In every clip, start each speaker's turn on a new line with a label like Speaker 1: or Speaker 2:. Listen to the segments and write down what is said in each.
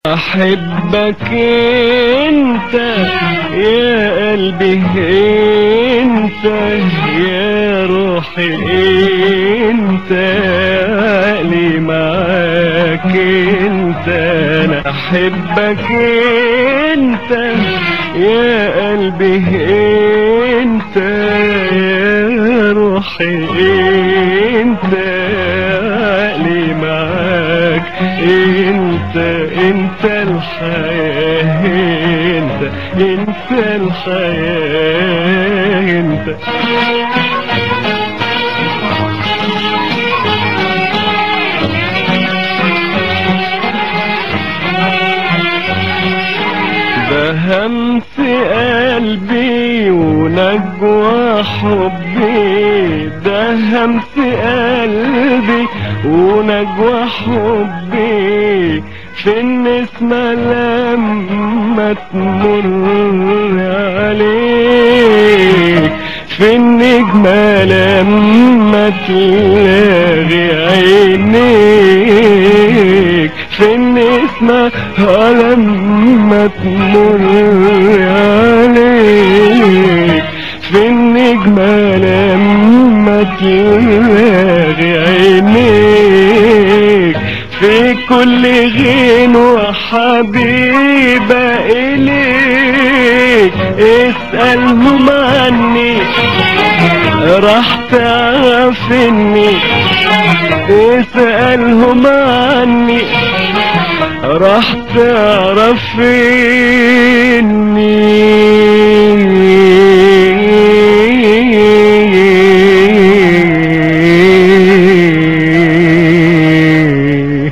Speaker 1: احبك انت يا قلبي انت يا روحي انت عقلي معاك انت انا احبك انت يا قلبي انت يا روحي انت عقلي معاك انت انت الحياة انت انت الحياة انت ده همس قلبي ونجوى حبي ده همس قلبي ونجوى حبي في النسمة لما تمر عليك في النجمة لما تلاغي عينيك في النسمة لما تمر عليك في النجمة لما تلاغي عينيك في كل غين وحبيبة إليك اسألهم عني راح تعرف اني اسألهم عني راح تعرف اني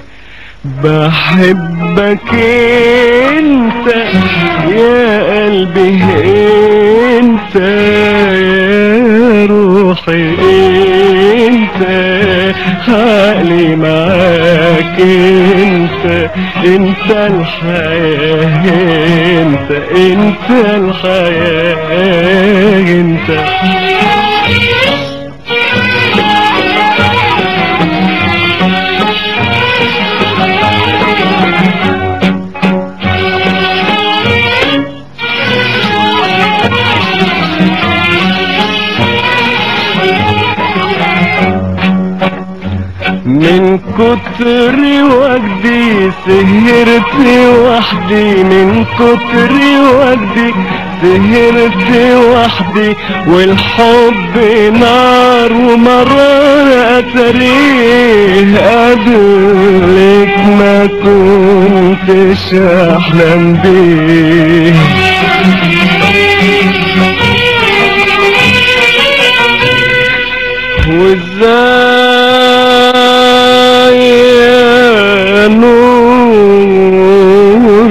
Speaker 1: بحبك انت يا قلبي انت يا روحي انت عقلي معاك انت انت الحياة انت انت الحياة انت من كتر وجدي سهرت وحدي من كتر وجدي سهرت وحدي والحب نار ومرار أتريه قبلك ما كنتش أحلم بيه وازاي يا نور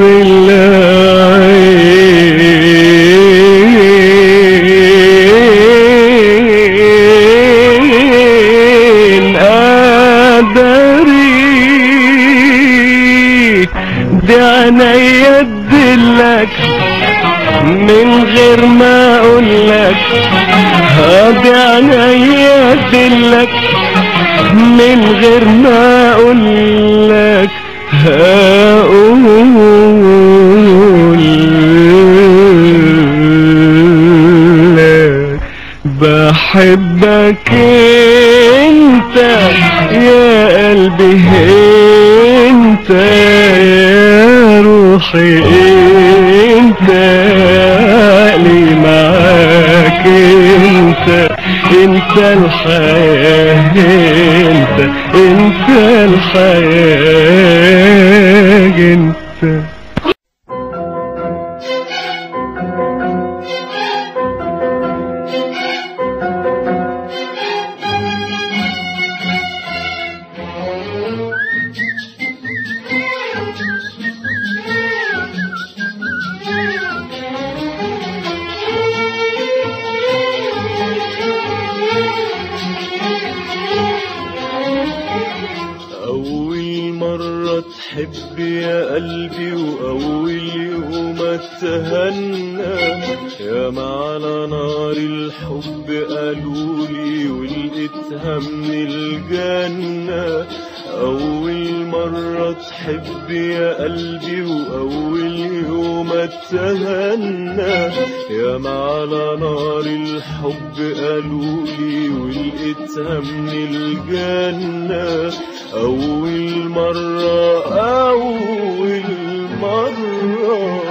Speaker 1: العين قدري دي عينيا ادلك من غير ما اقولك هادي عينيا ادلك من غير ما اقولك هقولك بحبك انت يا قلبي انت يا روحي انت عقلي معاك انت انت الحياة انت انت الحياة انت
Speaker 2: أول مرة تحب يا قلبي وأول يوم اتهنى يا على نار الحب قالولي ولقيتها من الجنة أول مرة تحب يا قلبي وأول يوم اتهنى يا ما على نار الحب قالولي ولقيتها من الجنة أول مرة أول مرة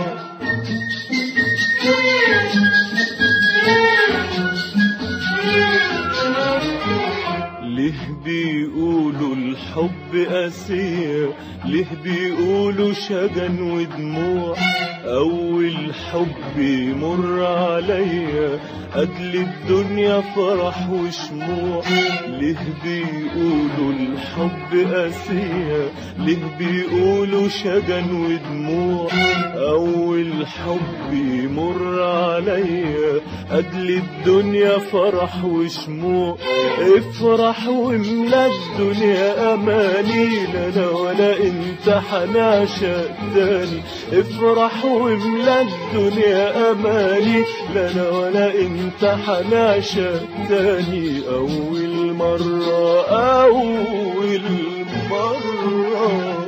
Speaker 2: ليه بيقولوا الحب قاسية ليه بيقولوا شجن ودموع أول حب يمر عليا قتل الدنيا فرح وشموع ليه بيقولوا الحب قاسية ليه بيقولوا شجن ودموع أول حب يمر عليا قتل الدنيا فرح وشموع افرح واملا الدنيا اماني لا انا ولا انت حنعشق تاني افرح واملا الدنيا اماني لا انا ولا انت حنعشق تاني اول مرة اول مرة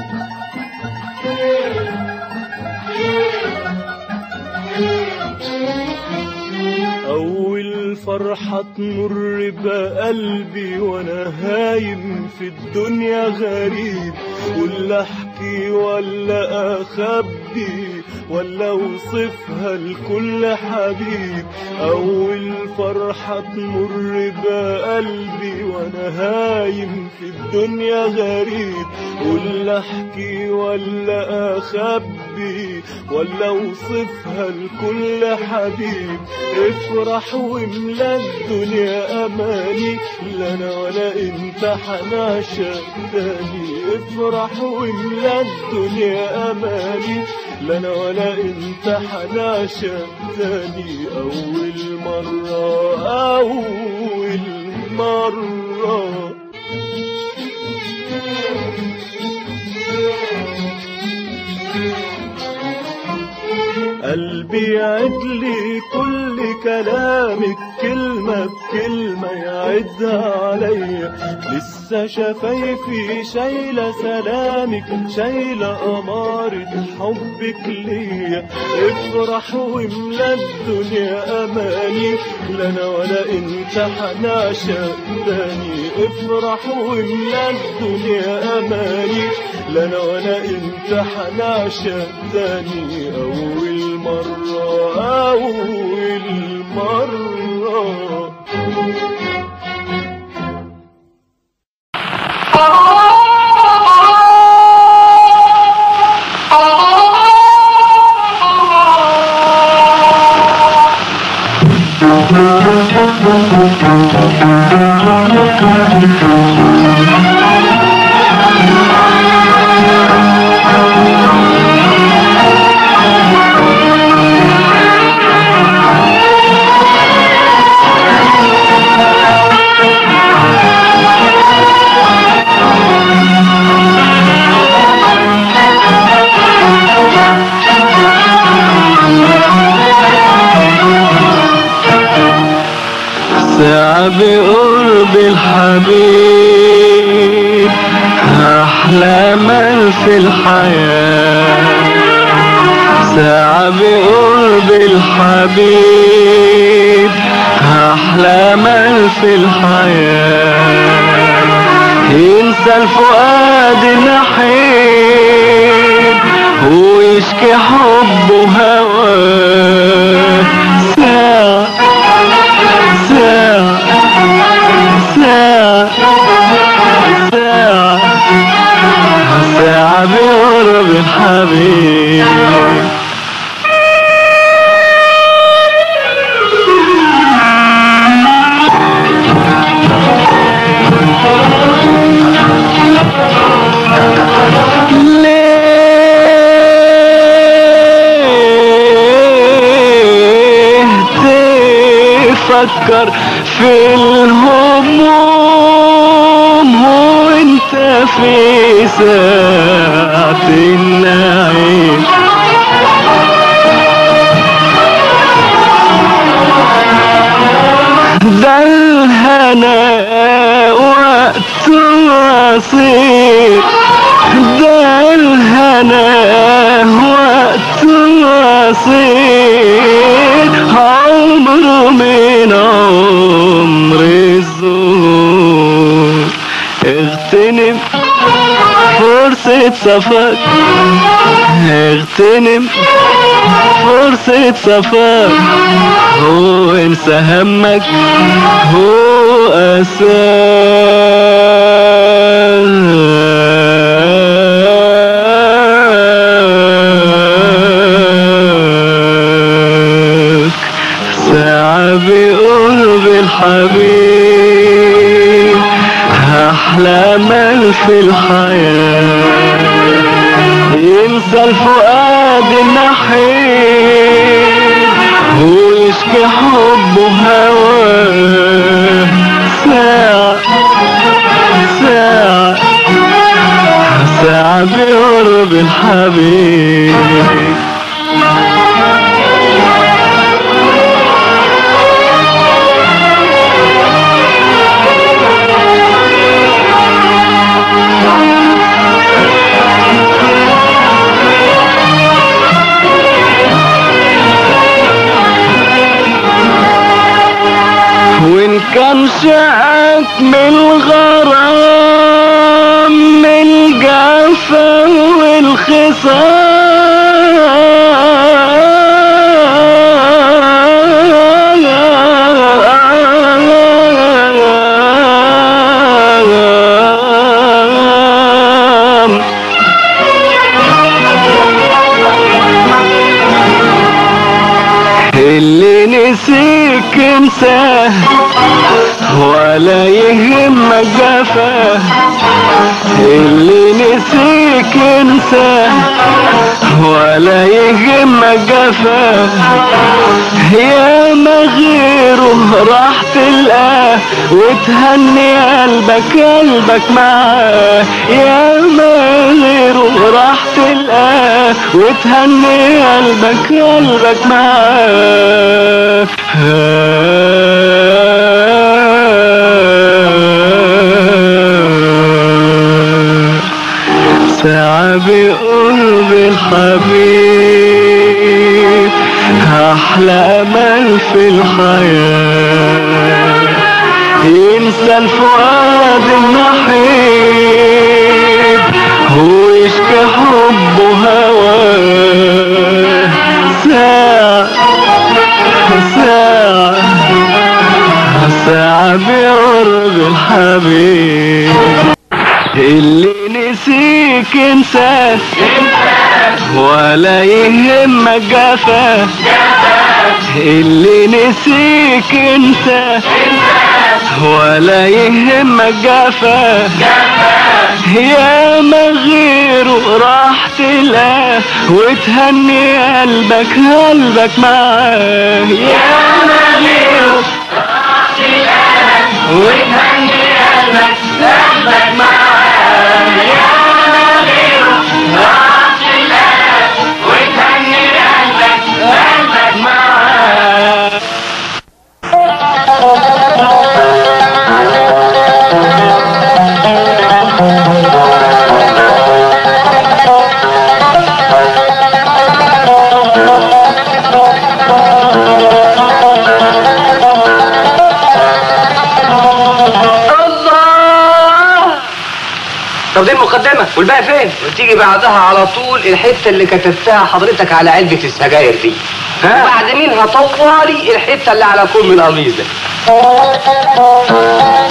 Speaker 2: أول فرحة تمر بقلبي وأنا هايم في الدنيا غريب ولا أحكي ولا أخبي ولا أوصفها لكل حبيب أول فرحة تمر بقلبي وأنا هايم في الدنيا غريب ولا أحكي ولا أخبي ولا أوصفها لكل حبيب افرح واملا الدنيا اماني لا انا ولا انت حنعشق تاني افرح واملا الدنيا اماني لا انا ولا انت حنعشق تاني اول مرة اول مرة قلبي يعد لي كل كلامك كلمة بكلمة يعدها عليا لسه شفايفي شايلة سلامك شايلة أمارة حبك ليا افرح واملا الدنيا أماني لا أنا ولا أنت حنعشق تاني افرح واملا الدنيا أماني لا أنا ولا أنت حنعشق تاني أول مرة أول مرة
Speaker 1: ساعة بقرب الحبيب أحلى مال في الحياة ساعة بقرب الحبيب أحلى مال في الحياة ينسى الفؤاد نحيب ويشكي حبه هواه ساعة ساعة ساعة ساعة ساعة بقرب الحبيب ليه تفكر في الهموم وانت في ساعة النعيم ده الهنا وقت رصيد اغتنم فرصة صفاك اغتنم فرصة صفاك هو انسى همك هو أساك ساعة بقرب الحبيب أحلى مال في الحياة ينسى الفؤاد النحيب ويشكي حبه هواه ساعة ساعة ساعة بقرب الحبيب وان كان شقك من الغرام من الجفا والخصام اللي نسيك انساه ولا يهمك جفاه اللي نسيك انساه ولا يهمك جفاه يا ما غيره راح تلقاه وتهني قلبك قلبك معاه يا ما غيره راح تلقاه وتهني قلبك قلبك معاه ساعة بقرب الحبيب أحلى أمل في الحياة ينسى الفؤاد النحيب ويشكي حبه هواه ساعة ساعة ساعة بقرب الحبيب اللي نسيك انساه ولا يهمك جفاه اللي نسيك انساه ولا يهمك جفاه يا ما غيره راح تلقاه وتهني قلبك قلبك معاه يا ما غيره راح تلقاه وتهني قلبك قلبك معاه يا ما غيره راح تلقاه وتهني قلبك قلبك معاه
Speaker 3: الله طب دي المقدمة والباقي فين؟ وتيجي بعدها على طول الحتة اللي كتبتها حضرتك على علبة السجاير دي ها؟ وبعد منها طوالي الحتة اللي على كم القميص ده